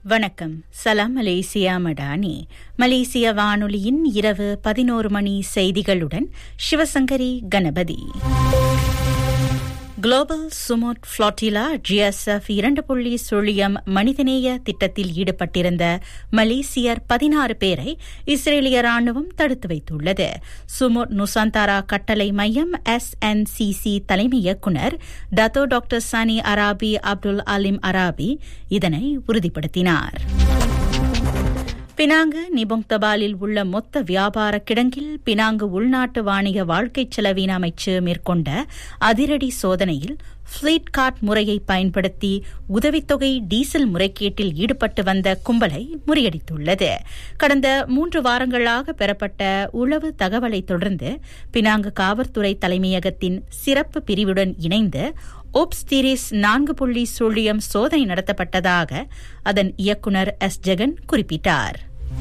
வணக்கம் சலாம் மலேசியா மடானி மலேசிய வானொலியின் இரவு பதினோரு மணி செய்திகளுடன் Sivasankari Ganapathi global Sumud flotilla GSF இரண்டு புள்ளி சுழியம் மனிதநேய திட்டத்தில் ஈடுபட்டிருந்த மலேசியர் பதினாறு பேரை இஸ்ரேலிய ராணுவம் தடுத்து வைத்துள்ளது சுமோட் நுசாந்தாரா கட்டளை மையம் எஸ்என்சிசி தலைமை இயக்குநர் Dato doctor Sani Araby Abdul Alim Araby இதனை உறுதிப்படுத்தினார் பினாங்கு நிபுங் தபாலில் உள்ள மொத்த வியாபார கிடங்கில் பினாங்கு உள்நாட்டு வாணிக வாழ்க்கை செலவின அமைச்சு மேற்கொண்ட அதிரடி சோதனையில் ஃபிளீட் கார்ட் முறையை பயன்படுத்தி உதவித்தொகை டீசல் முறைகேட்டில் ஈடுபட்டு வந்த கும்பலை முறியடித்துள்ளது கடந்த மூன்று வாரங்களாக பெறப்பட்ட உளவு தகவலை தொடர்ந்து பினாங்கு காவல்துறை தலைமையகத்தின் சிறப்பு பிரிவுடன் இணைந்து ஓப்ஸ்திரிஸ் நான்கு புள்ளி சுழியம் சோதனை நடத்தப்பட்டதாக அதன் இயக்குநர் எஸ் ஜெகன் குறிப்பிட்டார்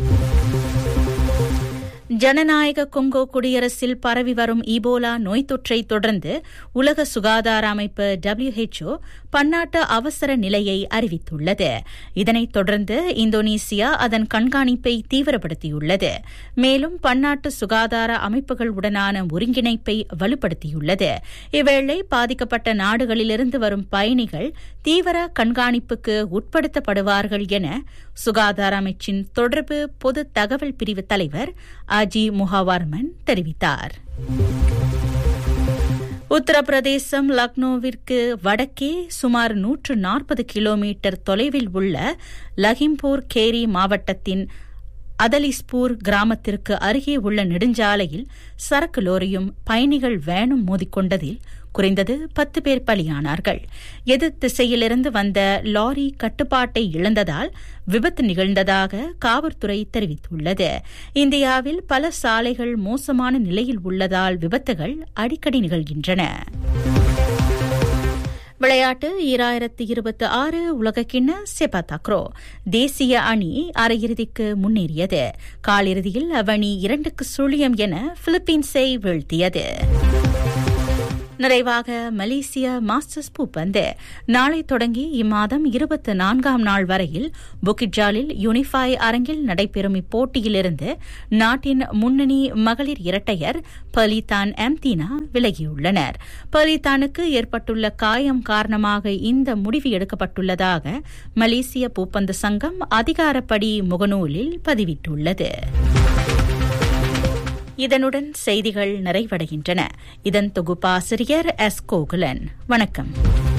ஜனநாயக கொங்கோ குடியரசில் பரவி வரும் ஈபோலா நோய் தொற்றை தொடர்ந்து உலக சுகாதார அமைப்பு டபிள்யூஹெச்ஓ பன்னாட்டு அவசர நிலையை அறிவித்துள்ளது இதனைத் தொடர்ந்து இந்தோனேசியா அதன் கண்காணிப்பை தீவிரப்படுத்தியுள்ளது மேலும் பன்னாட்டு சுகாதார அமைப்புகளுடனான ஒருங்கிணைப்பை வலுப்படுத்தியுள்ளது இவ்வேளை பாதிக்கப்பட்ட நாடுகளிலிருந்து வரும் பயணிகள் தீவிர கண்காணிப்புக்கு உட்படுத்தப்படுவார்கள் என சுகாதார அமைச்சின் தொடர்பு பொது தகவல் பிரிவு தலைவர் அஜி முஹாவர்மன் தெரிவித்தார் உத்தரப்பிரதேசம் லக்னோவிற்கு வடக்கே சுமார் நூற்று நாற்பது கிலோமீட்டர் தொலைவில் உள்ள லஹிம்பூர் கேரி மாவட்டத்தின் அதலிஸ்பூர் கிராமத்திற்கு அருகே உள்ள நெடுஞ்சாலையில் சரக்கு லோரியும் பயணிகள் வேனும் மோதிக்கொண்டதில் குறைந்தது பத்து பேர் பலியானார்கள் எதிர் திசையிலிருந்து வந்த லாரி கட்டுப்பாட்டை இழந்ததால் விபத்து நிகழ்ந்ததாக காவல்துறை தெரிவித்துள்ளது இந்தியாவில் பல சாலைகள் மோசமான நிலையில் உள்ளதால் விபத்துகள் அடிக்கடி நிகழ்கின்றன விளையாட்டு ஈராயிரத்து இருபத்தி ஆறு உலகக்கிண்ண செபா தக்ரோ தேசிய அணி அரையிறுதிக்கு முன்னேறியது காலிறுதியில் அவ்வணி இரண்டுக்கு சுழியம் என பிலிப்பீன்ஸை வீழ்த்தியது நிறைவாக மலேசிய மாஸ்டர்ஸ் பூப்பந்து நாளை தொடங்கி இம்மாதம் இருபத்தி நான்காம் நாள் வரையில் புக்கிட்ஜாலில் யூனிஃபை அரங்கில் நடைபெறும் இப்போட்டியிலிருந்து நாட்டின் முன்னணி மகளிர் இரட்டையர் பலிதான் எம்தீனா விலகியுள்ளனர் பலிதானுக்கு ஏற்பட்டுள்ள காயம் காரணமாக இந்த முடிவு எடுக்கப்பட்டுள்ளதாக மலேசிய பூப்பந்து சங்கம் அதிகாரப்படி முகநூலில் பதிவிட்டுள்ளது இதனுடன் செய்திகள் நிறைவடைகின்றன இதன் தொகுப்பாசிரியர் எஸ் கோகுலன் வணக்கம்